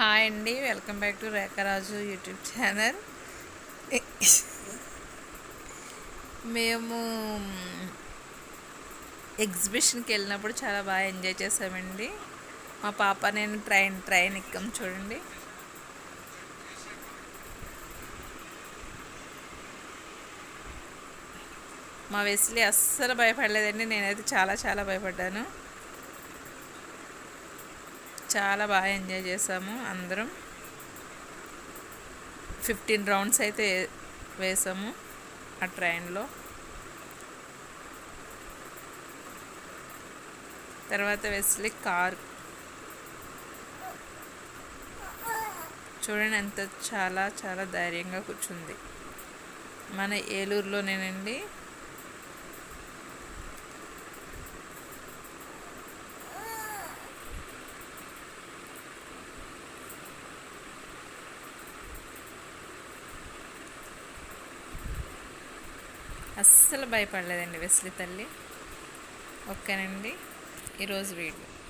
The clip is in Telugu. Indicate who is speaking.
Speaker 1: హాయ్ అండి welcome back to Rekharaju YouTube channel మేము ఎగ్జిబిషన్కి వెళ్ళినప్పుడు చాలా బాగా ఎంజాయ్ చేసామండి మా పాప నేను ట్రైన్ ట్రైన్ ఎక్కాం చూడండి మా వెస్లీ అస్సలు భయపడలేదండి నేనైతే చాలా చాలా భయపడ్డాను చాలా బాగా ఎంజాయ్ చేసాము అందరం ఫిఫ్టీన్ రౌండ్స్ అయితే వేసాము ఆ ట్రైన్లో తర్వాత వెస్లీ కార్ చూడండి ఎంత చాలా చాలా ధైర్యంగా కూర్చుంది మన ఏలూరులోనేనండి అస్సలు భయపడలేదండి వెస్లీ తల్లి ఓకేనండి ఈరోజు వీడియో